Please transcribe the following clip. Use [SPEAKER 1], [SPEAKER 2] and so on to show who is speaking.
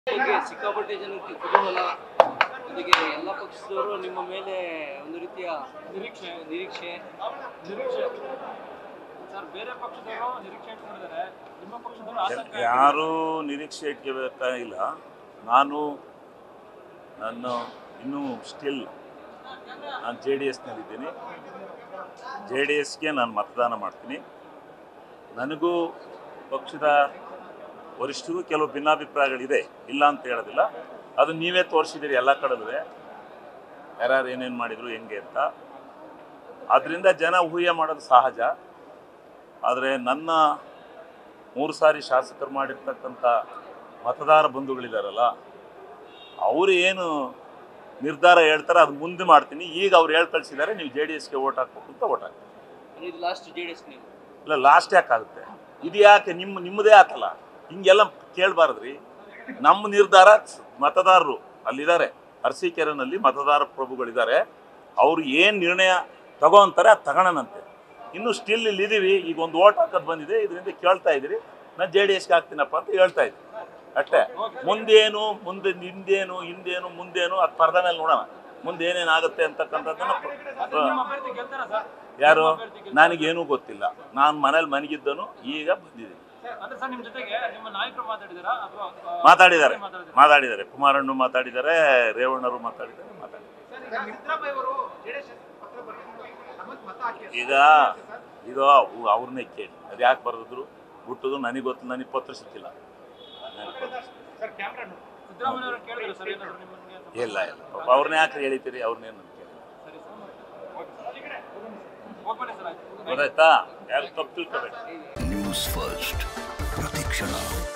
[SPEAKER 1] ಬಗ್ಗೆ ಸಿಕ್ಕಾಪಟ್ಟೆ ಜನಕ್ಕೆ ಕುತೂಹಲ ಜೊತೆಗೆ ಎಲ್ಲ ಪಕ್ಷದವರು ನಿಮ್ಮ ಮೇಲೆ ಒಂದು ರೀತಿಯ ನಿರೀಕ್ಷೆ ನಿರೀಕ್ಷೆ
[SPEAKER 2] ನಿರೀಕ್ಷೆ ಸರ್ ಬೇರೆ ಪಕ್ಷದವರು ನಿರೀಕ್ಷೆ ಇಟ್ಕೊಂಡಿದ್ದಾರೆ ನಿಮ್ಮ ಪಕ್ಷದವರು ಆತಂಕ
[SPEAKER 3] ಯಾರೂ ನಿರೀಕ್ಷೆ ಇಟ್ಕೋಬೇಕಾಗಿಲ್ಲ ನಾನು ನನ್ನ ಇನ್ನೂ ಸ್ಟಿಲ್ ನಾನು ಜೆ ಡಿ ಎಸ್ನಲ್ಲಿದ್ದೀನಿ ಜೆ ಡಿ ಎಸ್ಗೆ ನಾನು ಮತದಾನ ಮಾಡ್ತೀನಿ ನನಗೂ ಪಕ್ಷದ ವರಿಷ್ಠರಿಗೂ ಕೆಲವು ಭಿನ್ನಾಭಿಪ್ರಾಯಗಳಿದೆ ಇಲ್ಲ ಅಂತ ಹೇಳೋದಿಲ್ಲ ಅದು ನೀವೇ ತೋರಿಸಿದ್ದೀರಿ ಎಲ್ಲ ಕಡೆಲೂ ಯಾರ್ಯಾರು ಏನೇನು ಮಾಡಿದ್ರು ಹೆಂಗೆ ಅಂತ ಆದ್ದರಿಂದ ಜನ ಊಹೆ ಮಾಡೋದು ಸಹಜ ಆದರೆ ನನ್ನ ಮೂರು ಸಾರಿ ಶಾಸಕರು ಮಾಡಿರ್ತಕ್ಕಂಥ ಮತದಾರ ಬಂಧುಗಳಿದಾರಲ್ಲ ಅವರು ಏನು ನಿರ್ಧಾರ ಹೇಳ್ತಾರೆ ಅದು ಮುಂದೆ ಮಾಡ್ತೀನಿ ಈಗ ಅವ್ರು ಹೇಳಿ ಕಳಿಸಿದ್ದಾರೆ ನೀವು ಜೆ ಡಿ ಎಸ್ಗೆ ಓಟ್ ಹಾಕ್ಬೇಕು ಅಂತ ಓಟ್ ಹಾಕಿ
[SPEAKER 1] ಇದು ಲಾಸ್ಟ್ ಜೆ ಡಿ ಎಸ್ ನೀವು
[SPEAKER 3] ಇಲ್ಲ ಲಾಸ್ಟ್ ಯಾಕೆ ಆಗುತ್ತೆ ಇದು ಯಾಕೆ ನಿಮ್ಮ ನಿಮ್ಮದೇ ಆತಲ್ಲ ಹಿಂಗೆಲ್ಲ ಕೇಳಬಾರ್ದ್ರಿ ನಮ್ಮ ನಿರ್ಧಾರ ಮತದಾರರು ಅಲ್ಲಿದ್ದಾರೆ ಅರಸೀಕೆರೆನಲ್ಲಿ ಮತದಾರ ಪ್ರಭುಗಳಿದ್ದಾರೆ ಅವರು ಏನು ನಿರ್ಣಯ ತಗೋ ಅಂತಾರೆ ಅದು ತಗೋಣನಂತೆ ಇನ್ನು ಸ್ಟಿಲ್ ಇಲ್ಲಿ ಇದೀವಿ ಈಗ ಒಂದು ಓಟ್ ಹಾಕೋದು ಬಂದಿದೆ ಇದರಿಂದ ಕೇಳ್ತಾ ಇದ್ದೀರಿ ನಾನು ಜೆ ಡಿ ಎಸ್ಗೆ ಹಾಕ್ತೀನಪ್ಪ ಅಂತ ಹೇಳ್ತಾ ಇದ್ದೀನಿ ಅಷ್ಟೇ ಮುಂದೇನು ಮುಂದೆ ಹಿಂದೇನು ಹಿಂದೇನು ಮುಂದೇನು ಅದು ಪರದ ಮೇಲೆ ನೋಡೋಣ ಮುಂದೆ ಏನೇನಾಗುತ್ತೆ ಅಂತಕ್ಕಂಥದ್ದನ್ನ
[SPEAKER 2] ನಿಮ್ಮ ಅಭ್ಯರ್ಥಿ ಗೆಲ್ತಾರ ಸರ್
[SPEAKER 3] ಯಾರು ನನಗೇನೂ ಗೊತ್ತಿಲ್ಲ ನಾನು ಮನೇಲಿ ಮನಗಿದ್ದನು ಈಗ ಬಂದಿದ್ದೀನಿ
[SPEAKER 2] ಅಂದ್ರೆ ಸರ್ ನಿಮ್ ಜೊತೆಗೆ ನಿಮ್ಮ ನಾಯಕರು ಮಾತಾಡಿದಾರಾ ಅಥವಾ ಆ,
[SPEAKER 3] ಮಾತಾಡಿದ್ದಾರೆ
[SPEAKER 2] ಮಾತಾಡಿದಾರಾ?
[SPEAKER 3] ಮಾತಾಡಿದ್ದಾರೆ ಕುಮಾರಣ್ಣು ಮಾತಾಡಿದ್ದಾರೆ ರೇವಣ್ಣರು ಮಾತಾಡಿದ್ದಾರೆ ಮಾತಾಡಿದ್ದಾರೆ
[SPEAKER 4] ಸಿದ್ದರಾಮಯ್ಯ ಅವರು ಜೆಡಿಎಸ್ ಪತ್ರ ಬರೆದಿದ್ದು ನಮಗ್ ಮತ ಹಾಕಿ
[SPEAKER 3] ಈಗ ಈಗ ಅವ್- ಅವ್ರನ್ನೇ ಕೇಳಿ ಅದು ಯಾಕೆ ಬರೆದಿದ್ರು ಹುಟ್ಟುದು ನನಗೆ ಗೊತ್ತಿಲ್ಲ ನನಗೆ ಪತ್ರ ಸಿಕ್ಕಿಲ್ಲ ನನಗೆ ಪತ್ರ ಸಿಕ್ಕಿಲ್ಲ.
[SPEAKER 4] ಸರ್ ಕ್ಯಾಮ್ರಾ ನೋಡಿ
[SPEAKER 2] ಸಿದ್ದರಾಮಯ್ಯ ಅವರು ಕೇಳಿದ್ರು ಸರ್ ಏನಾದ್ರು ನಿಮ್ಮನ್ಗೆ
[SPEAKER 3] ಇಲ್ಲ ಇಲ್ಲ ಪಾಪ ಅವ್ರನ್ನ ಯಾಕೆ ಹೇಳಿತೀರಿ ಅವ್ರನ್ನೇನು ಕೇಳಿಲ್ಲ
[SPEAKER 2] ಸರಿ ಸರ್ ಹೋಗ್ಬೇಡಿ ಸರ್ ಆಯ್ತು
[SPEAKER 3] ಗೊತ್ತಾಯ್ತಾ ಯಾಕೆ ತಪ್ಪು ತಿಳ್ಕೊಬೇಡಿ
[SPEAKER 5] ನ್ಯೂಸ್ ಫಸ್ಟ್ ಪ್ರತಿಕ್ಷಣ